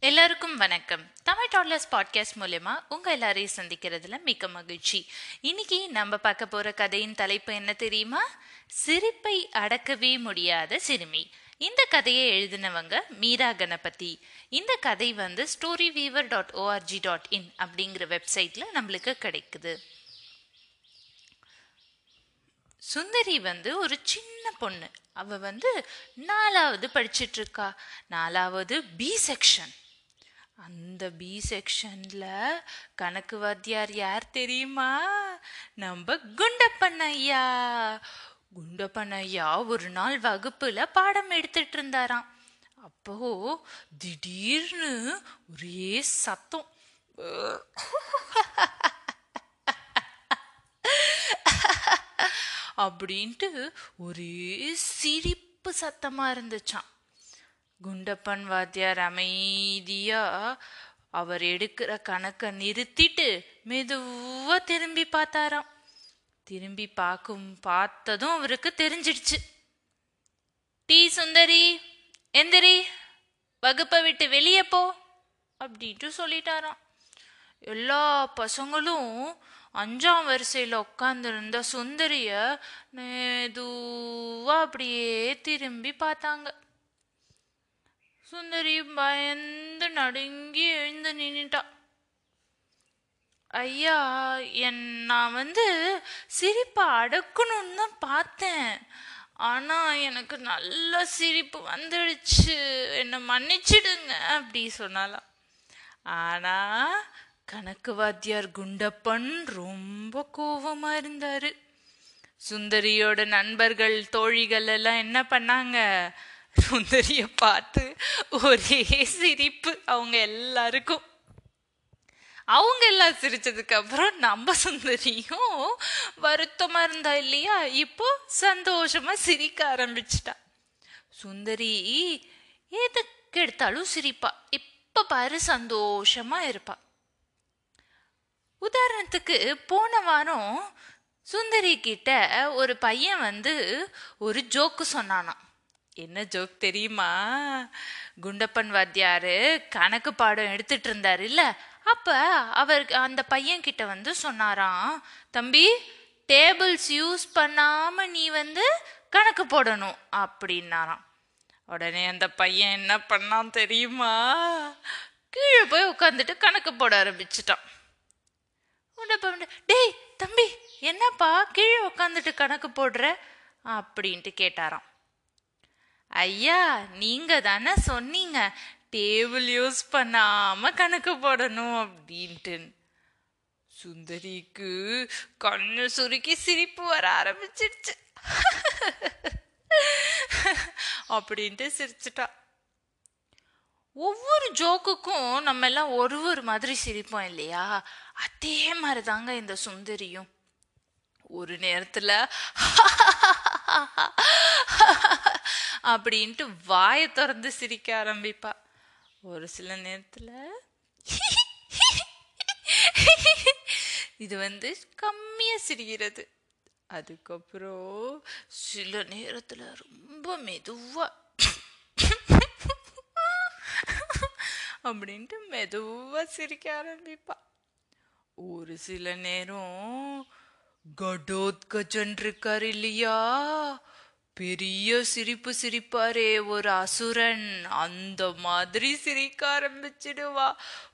எல்லாருக்கும் வணக்கம் Tamil toddlers podcast மூலயமா உங்க எல்லாரையும் சந்திக்கிறதுல மிக்க மகிழ்ச்சி இன்னைக்கு நம்ம பார்க்க போற கதையின் தலைப்பு என்ன தெரியுமா சிரிப்பை அடக்கவே முடியாத சிறுமி இந்த கதையை எழுதினவங்க மீரா கணபதி இந்த கதை வந்து story weaver dot ORG dot in அப்படிங்கிற வெப்சைட்ல நம்மளுக்கு கிடைக்குது சுந்தரி வந்து ஒரு சின்ன பொண்ணு அவ வந்து நாலாவது படிச்சிட்டு இருக்கா நாலாவது பி செக்ஷன் அந்த பி செக்ஷன்ல கணக்கு வாத்தியார் யார் தெரியுமா நம்ம குண்டப்பன் ஐயா குண்டப்பன் ஐயா ஒரு நாள் வகுப்புல பாடம் எடுத்துட்டு இருந்தாராம் அப்போ திடீர்னு ஒரே சத்தம் அப்படின்ட்டு ஒரே சிரிப்பு சத்தமா இருந்துச்சாம் குண்டப்பன் வாத்தியார் அமைதியா அவர் எடுக்கிற கணக்கை நிறுத்திட்டு மெதுவா திரும்பி பார்த்தாராம் திரும்பி பார்க்கும் பார்த்ததும் அவருக்கு தெரிஞ்சிடுச்சு டீ சுந்தரி எந்திரி வகுப்பை விட்டு வெளியே போ அப்படின்ட்டு சொல்லிட்டாராம் எல்லா பசங்களும் அஞ்சாம் வரிசையில் உட்காந்துருந்த சுந்தரிய மெதுவா அப்படியே திரும்பி பார்த்தாங்க சுந்தரி பயந்து நடுங்கி எழுந்து நின்னுட்டா ஐயா என் நான் வந்து சிரிப்பை அடக்கணும்னு தான் பார்த்தேன் ஆனா எனக்கு நல்ல சிரிப்பு வந்துடுச்சு என்னை மன்னிச்சிடுங்க அப்படி சொன்னாலாம் ஆனா கணக்கு வாத்தியார் குண்டப்பன் ரொம்ப கோபமா இருந்தாரு சுந்தரியோட நண்பர்கள் தோழிகள் எல்லாம் என்ன பண்ணாங்க சுந்தரிய பார்த்து ஒரே சிரிப்பு அவங்க எல்லாருக்கும் அவங்க எல்லாம் சிரிச்சதுக்கு அப்புறம் நம்ம சுந்தரியும் வருத்தமா இருந்தா இல்லையா இப்போ சந்தோஷமா சிரிக்க ஆரம்பிச்சிட்டா சுந்தரி எதுக்கு எடுத்தாலும் சிரிப்பா இப்ப பாரு சந்தோஷமா இருப்பா உதாரணத்துக்கு போன வாரம் சுந்தரி கிட்ட ஒரு பையன் வந்து ஒரு ஜோக்கு சொன்னானாம் என்ன ஜோக் தெரியுமா குண்டப்பன் வாத்தியாரு கணக்கு பாடம் எடுத்துட்டு இருந்தாரு இல்ல அப்ப அவர் அந்த பையன் கிட்ட வந்து சொன்னாராம் தம்பி டேபிள்ஸ் யூஸ் பண்ணாம நீ வந்து கணக்கு போடணும் அப்படின்னாராம் உடனே அந்த பையன் என்ன பண்ணான் தெரியுமா கீழே போய் உட்காந்துட்டு கணக்கு போட ஆரம்பிச்சிட்டான் டேய் தம்பி என்னப்பா கீழே உட்காந்துட்டு கணக்கு போடுற அப்படின்ட்டு கேட்டாராம் ஐயா நீங்க தானே சொன்னீங்க டேபிள் யூஸ் பண்ணாம கணக்கு போடணும் அப்படின்ட்டு சுந்தரிக்கு கண்ணு சுருக்கி சிரிப்பு வர ஆரம்பிச்சிடுச்சு அப்படின்ட்டு சிரிச்சிட்டா ஒவ்வொரு ஜோக்குக்கும் நம்ம எல்லாம் ஒரு ஒரு மாதிரி சிரிப்போம் இல்லையா அதே மாதிரி தாங்க இந்த சுந்தரியும் ஒரு நேரத்துல அப்படின்ட்டு வாயை திறந்து சிரிக்க ஆரம்பிப்பா ஒரு சில நேரத்துல இது வந்து கம்மியா சிரிக்கிறது அதுக்கப்புறம் சில நேரத்துல ரொம்ப மெதுவா அப்படின்ட்டு மெதுவா சிரிக்க ஆரம்பிப்பா ஒரு சில நேரம் கடோத்கஜன் இருக்காரு இல்லையா பெரிய சிரிப்பு சிரிப்பாரே ஒரு அசுரன் அந்த மாதிரி சிரிக்க ஆரம்பிச்சிடுவா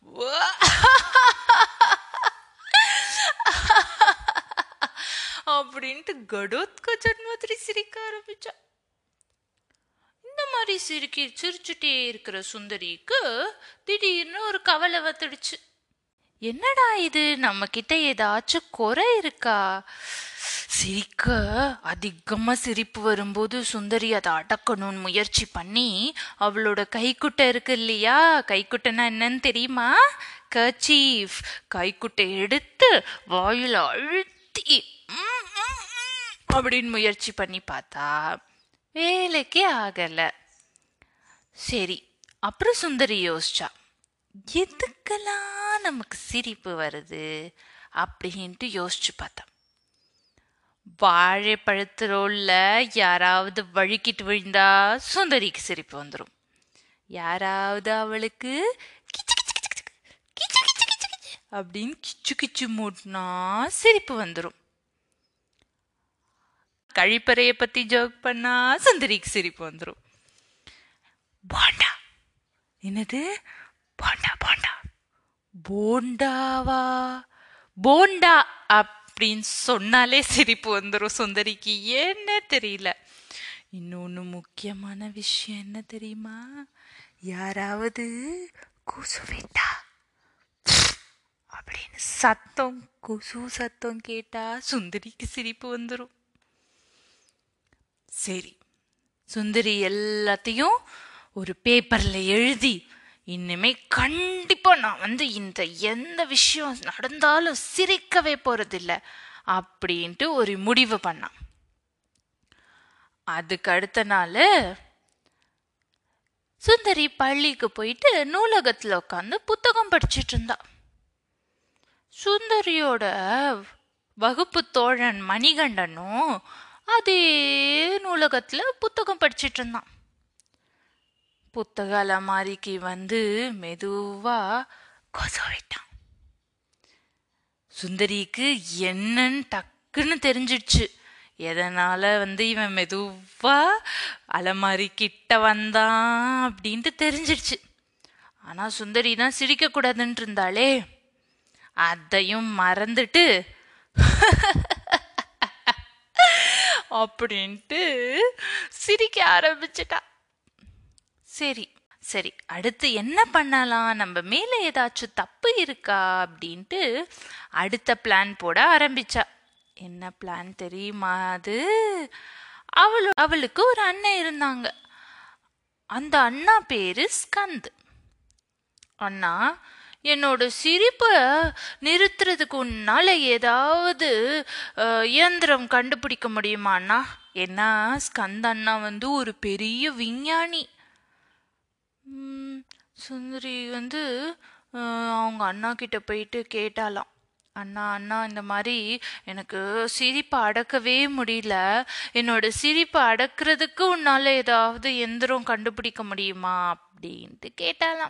அப்படின்ட்டு கடோத்கஜன் மாதிரி சிரிக்க ஆரம்பிச்சா இந்த மாதிரி சிரிக்கி சிரிச்சுட்டே இருக்கிற சுந்தரிக்கு திடீர்னு ஒரு கவலை வந்துடுச்சு என்னடா இது நம்ம கிட்ட ஏதாச்சும் குறை இருக்கா சிரிக்க அதிகமா சிரிப்பு வரும்போது சுந்தரி அதை அடக்கணும்னு முயற்சி பண்ணி அவளோட கைக்குட்டை இருக்கு இல்லையா கைக்குட்டைனா என்னன்னு தெரியுமா கச்சீஃப் கைக்குட்டை எடுத்து வாயில அழுத்தி அப்படின்னு முயற்சி பண்ணி பார்த்தா வேலைக்கே ஆகல சரி அப்புறம் சுந்தரி யோசிச்சா எதுக்கெல்லாம் நமக்கு சிரிப்பு வருது அப்படின்ட்டு யோசிச்சு பார்த்தா வாழைப்பழத்து ரோல்ல யாராவது வழுக்கிட்டு விழுந்தா சுந்தரிக்கு சிரிப்பு வந்துடும் யாராவது அவளுக்கு கிச்சு கிச்சு கிச்சு கிச்சு, கிச்சு கிச்சு கிச்சு கிச்சு அப்படின்னு கிச்சு கிச்சு மூட்டினா சிரிப்பு வந்துடும் கழிப்பறைய பத்தி ஜோக் பண்ணா சுந்தரிக்கு சிரிப்பு வந்துடும் பாண்டா என்னது பாண்டா பாண்டா போண்டாவா போண்டா அப்படின்னு சொன்னாலே சிரிப்பு வந்துடும் சுந்தரிக்கு என்ன தெரியல இன்னொன்று முக்கியமான விஷயம் என்ன தெரியுமா யாராவது கூசு விட்டா அப்படின்னு சத்தம் குசு சத்தம் கேட்டா சுந்தரிக்கு சிரிப்பு வந்துடும் சரி சுந்தரி எல்லாத்தையும் ஒரு பேப்பர்ல எழுதி இனிமே கண்டிப்பா நான் வந்து இந்த எந்த விஷயம் நடந்தாலும் சிரிக்கவே போறதில்ல அப்படின்ட்டு ஒரு முடிவு பண்ணான் அதுக்கு அடுத்த நாள் சுந்தரி பள்ளிக்கு போயிட்டு நூலகத்துல உட்காந்து புத்தகம் படிச்சிட்டு இருந்தா சுந்தரியோட வகுப்பு தோழன் மணிகண்டனும் அதே நூலகத்துல புத்தகம் படிச்சிட்டு இருந்தான் புத்தக அலமாரிக்கு வந்து மெதுவா கொசவிட்டான் சுந்தரிக்கு என்னன்னு டக்குன்னு தெரிஞ்சிடுச்சு எதனால வந்து இவன் மெதுவா அலமாரி கிட்ட வந்தான் அப்படின்ட்டு தெரிஞ்சிடுச்சு ஆனா சுந்தரி தான் சிரிக்க கூடாதுன்னு இருந்தாளே அதையும் மறந்துட்டு அப்படின்ட்டு சிரிக்க ஆரம்பிச்சிட்டா சரி சரி அடுத்து என்ன பண்ணலாம் நம்ம மேல ஏதாச்சும் தப்பு இருக்கா அப்படின்ட்டு அடுத்த பிளான் போட ஆரம்பிச்சா என்ன பிளான் தெரியுமா அது அவளு அவளுக்கு ஒரு அண்ணன் இருந்தாங்க அந்த அண்ணா பேரு ஸ்கந்த் அண்ணா என்னோட சிரிப்பை நிறுத்துறதுக்கு உன்னால ஏதாவது அஹ், இயந்திரம் கண்டுபிடிக்க முடியுமா அண்ணா ஏன்னா ஸ்கந்த் அண்ணா வந்து ஒரு பெரிய விஞ்ஞானி ம், சுந்தரி வந்து அஹ், அவங்க அண்ணா கிட்ட போயிட்டு கேட்டாலாம் அண்ணா அண்ணா இந்த மாதிரி எனக்கு சிரிப்பை அடக்கவே முடியல என்னோட சிரிப்பை அடக்கிறதுக்கு உன்னால ஏதாவது எந்திரம் கண்டுபிடிக்க முடியுமா அப்படின்ட்டு கேட்டாலாம்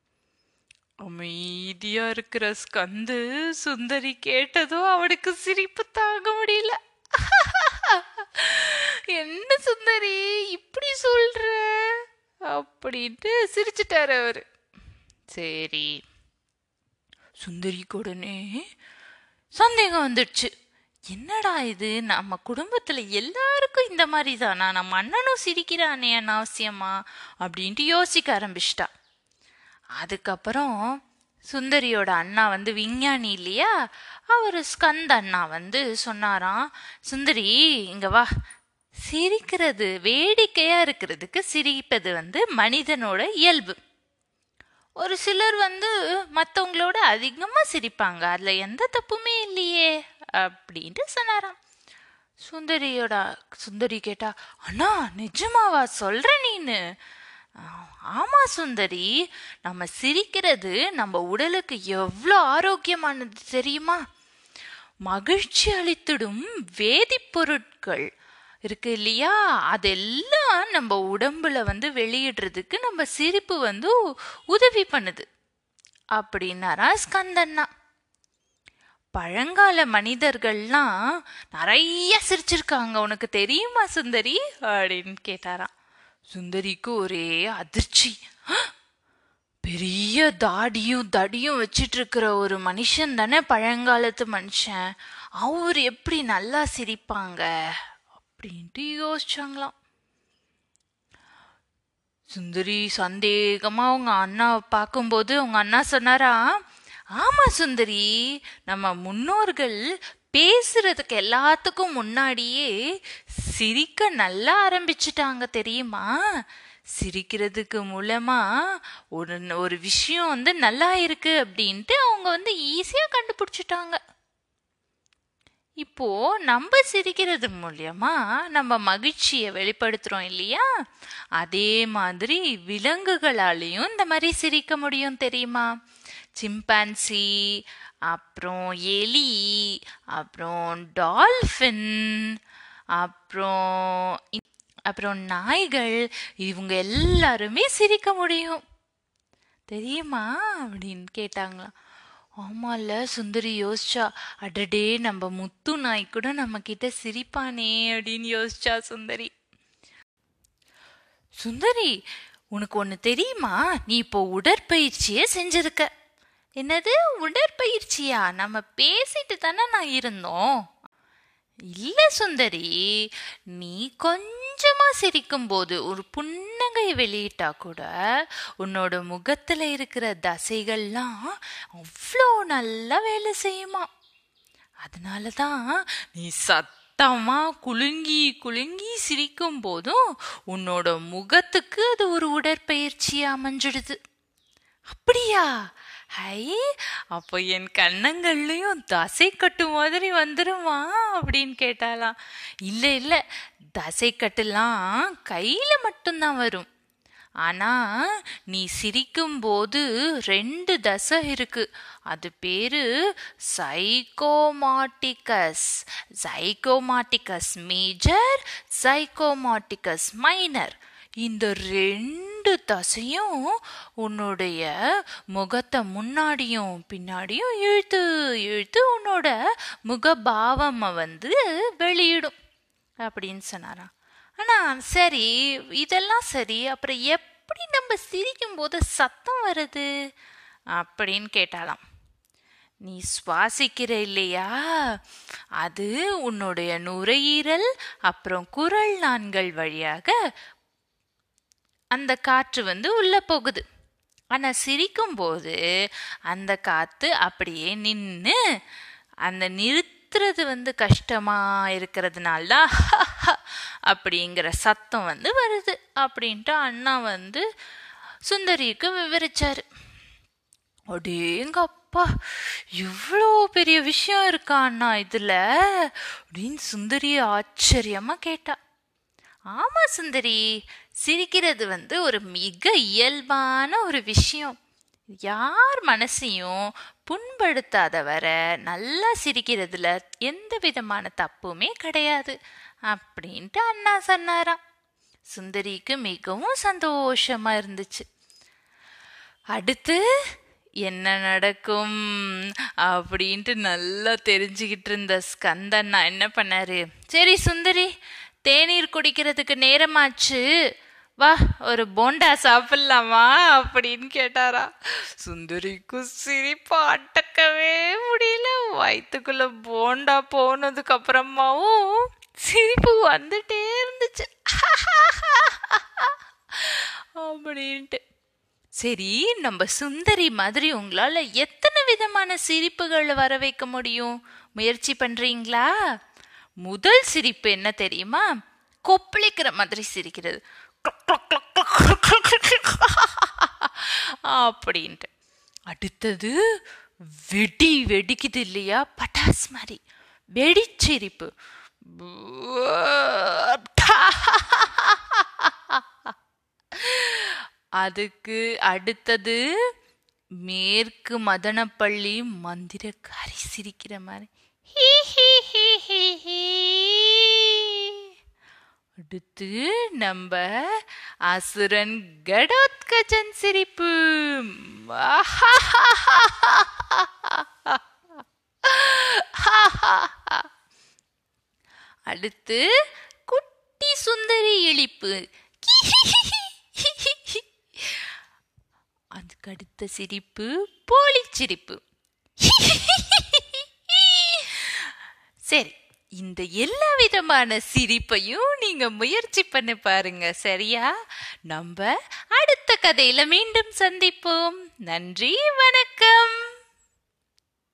அமைதியா இருக்கிற ஸ்கந்து சுந்தரி கேட்டதும் அவனுக்கு சிரிப்பு தாங்க முடியல என்ன சுந்தரி இப்படி சொல்ற அப்படின்ட்டு சிரிச்சிட்டாரு அவரு சரி சுந்தரிக்கு உடனே சந்தேகம் வந்துடுச்சு என்னடா இது நம்ம குடும்பத்துல எல்லாருக்கும் இந்த மாதிரி தானா நம்ம அண்ணனும் சிரிக்கிறானே அனாவசியமா அப்படின்ட்டு யோசிக்க ஆரம்பிச்சிட்டா அதுக்கப்புறம் சுந்தரியோட அண்ணா வந்து விஞ்ஞானி இல்லையா அவர் ஸ்கந்த அண்ணா வந்து சொன்னாராம் சுந்தரி இங்க வா சிரிக்கிறது வேடிக்கையா இருக்கிறதுக்கு சிரிப்பது வந்து மனிதனோட இயல்பு ஒரு சிலர் வந்து மற்றவங்களோட அதிகமாக சிரிப்பாங்க அதில் எந்த தப்புமே இல்லையே அப்படின்ட்டு சொன்னாராம் சுந்தரியோட சுந்தரி கேட்டா அண்ணா நிஜமாவா சொல்ற நீனு "ஆ- ஆமா சுந்தரி நம்ம சிரிக்கிறது நம்ம உடலுக்கு எவ்வளோ ஆரோக்கியமானது தெரியுமா மகிழ்ச்சி அளித்திடும் வேதிப்பொருட்கள் இருக்கு இல்லையா அதெல்லாம் நம்ம உடம்புல வந்து வெளியிடுறதுக்கு நம்ம சிரிப்பு வந்து உ- உதவி பண்ணுது அப்படின்னாரா ஸ்கந்தண்ணா பழங்கால மனிதர்கள்லாம் நிறைய சிரிச்சிருக்காங்க உனக்கு தெரியுமா சுந்தரி அப்படின்னு கேட்டாராம் சுந்தரிக்கு ஒரே அதிர்ச்சி பெரிய தாடியும் தடியும் வச்சிட்டு இருக்கிற ஒரு மனுஷன் தானே பழங்காலத்து மனுஷன் அவர் எப்படி நல்லா சிரிப்பாங்க அப்படின்ட்டு யோசிச்சாங்களாம் சுந்தரி சந்தேகமா அவங்க அண்ணாவை பார்க்கும்போது அவங்க அண்ணா சொன்னாரா ஆமா சுந்தரி நம்ம முன்னோர்கள் பேசுறதுக்கு எல்லாத்துக்கும் முன்னாடியே சிரிக்க நல்லா ஆரம்பிச்சிட்டாங்க தெரியுமா சிரிக்கிறதுக்கு மூலமா ஒரு ஒரு விஷயம் வந்து நல்லா இருக்கு அப்படின்ட்டு அவங்க வந்து ஈஸியா கண்டுபிடிச்சிட்டாங்க இப்போ நம்ம சிரிக்கிறது மூலியமா நம்ம மகிழ்ச்சியை வெளிப்படுத்துறோம் இல்லையா அதே மாதிரி விலங்குகளாலையும் இந்த மாதிரி சிரிக்க முடியும் தெரியுமா சிம்பான்சி அப்புறம் எலி அப்புறம் டால்ஃபின் அப்புறம் இ- அப்புறம் நாய்கள் இவங்க எல்லாருமே சிரிக்க முடியும் தெரியுமா அப்படின்னு கேட்டாங்களாம் ஆமால சுந்தரி யோசிச்சா அடடே நம்ம முத்து நாய் கூட நம்ம கிட்ட சிரிப்பானே அப்படின்னு யோசிச்சா சுந்தரி சுந்தரி உனக்கு ஒன்று தெரியுமா நீ இப்போ உடற்பயிற்சியே செஞ்சிருக்க என்னது உடற்பயிற்சியா நம்ம பேசிட்டு தானே நான் இருந்தோம் இல்ல சுந்தரி நீ கொஞ்சமா சிரிக்கும்போது ஒரு புன்னகை வெளியிட்டா கூட உன்னோட முகத்துல இருக்கிற தசைகள்லாம் அவ்வளோ நல்லா வேலை செய்யுமா அதனால தான் நீ சத்தமா குலுங்கி குலுங்கி சிரிக்கும் போதும் உன்னோட முகத்துக்கு அது ஒரு உடற்பயிற்சியா அமைஞ்சிடுது அப்படியா ஹை அப்போ என் கண்ணங்கள்லயும் தசை கட்டு மாதிரி வந்துருமா அப்படின்னு கேட்டாலாம் இல்ல இல்ல தசை கட்டுலாம் கையில மட்டும்தான் வரும் ஆனா நீ சிரிக்கும் போது ரெண்டு தசை இருக்கு அது பேரு சைக்கோமாட்டிகஸ் சைக்கோமாட்டிகஸ் மேஜர் சைக்கோமாட்டிகஸ் மைனர் இந்த ரெண்டு தசையும் உன்னுடைய முகத்தை முன்னாடியும் பின்னாடியும் இழுத்து இழுத்து உன்னோட முகபாவம் வந்து வெளியிடும் அப்படின்னு சொன்னாராம் ஆனா சரி இதெல்லாம் சரி அப்புறம் எப்படி நம்ம சிரிக்கும் போது சத்தம் வருது அப்படின்னு கேட்டாலாம் நீ சுவாசிக்கிற இல்லையா அது உன்னுடைய நுரையீரல் அப்புறம் குரல் நான்கள் வழியாக அந்த காற்று வந்து உள்ள போகுது ஆனா சிரிக்கும் போது அந்த காத்து அப்படியே நின்று அந்த நிறுத்துறது வந்து கஷ்டமா இருக்கிறதுனால தான் அப்படிங்கிற சத்தம் வந்து வருது அப்படின்ட்டு அண்ணா வந்து சுந்தரிக்கு விவரிச்சாரு அடேங்கப்பா இவ்வளோ பெரிய விஷயம் இருக்கா அண்ணா இதுல அப்படின்னு சுந்தரி ஆச்சரியமா கேட்டா ஆமா சுந்தரி சிரிக்கிறது வந்து ஒரு மிக இயல்பான ஒரு விஷயம் யார் மனசையும் புண்படுத்தாத வர நல்லா சிரிக்கிறதுல எந்த விதமான தப்புமே கிடையாது அப்படின்ட்டு அண்ணா சொன்னாராம் சுந்தரிக்கு மிகவும் சந்தோஷமா இருந்துச்சு அடுத்து என்ன நடக்கும் அப்படின்ட்டு நல்லா தெரிஞ்சுக்கிட்டு இருந்த ஸ்கந்தண்ணா என்ன பண்ணாரு சரி சுந்தரி தேநீர் குடிக்கிறதுக்கு நேரமாச்சு வா ஒரு போண்டா சாப்பிடலாமா அப்படின்னு கேட்டாரா சுந்தரிக்கு சிரிப்பு அடக்கவே முடியல வயிற்றுக்குள்ள போண்டா போனதுக்கு அப்புறமாவும் சிரிப்பு வந்துட்டே இருந்துச்சு அப்படின்ட்டு சரி நம்ம சுந்தரி மாதிரி உங்களால எத்தனை விதமான சிரிப்புகளை வர வைக்க முடியும் முயற்சி பண்றீங்களா முதல் சிரிப்பு என்ன தெரியுமா கொப்பளிக்கிற மாதிரி சிரிக்கிறது அப்படின்ட்டு அடுத்தது வெடி வெடிக்குது இல்லையா பட்டாஸ் மாதிரி வெடிச்சிரிப்பு அதுக்கு அடுத்தது மேற்கு மதனப்பள்ளி மந்திரக்காரி சிரிக்கிற மாதிரி அடுத்து நம்ம அசுரன் கடோத்கஜன் சிரிப்பு அடுத்து குட்டி சுந்தரி இழிப்பு அதுக்கு அடுத்த சிரிப்பு போலி சிரிப்பு சரி இந்த எல்லா விதமான சிரிப்பையும் நீங்க முயற்சி பண்ணி பாருங்க சரியா நம்ம அடுத்த கதையில மீண்டும் சந்திப்போம் நன்றி வணக்கம்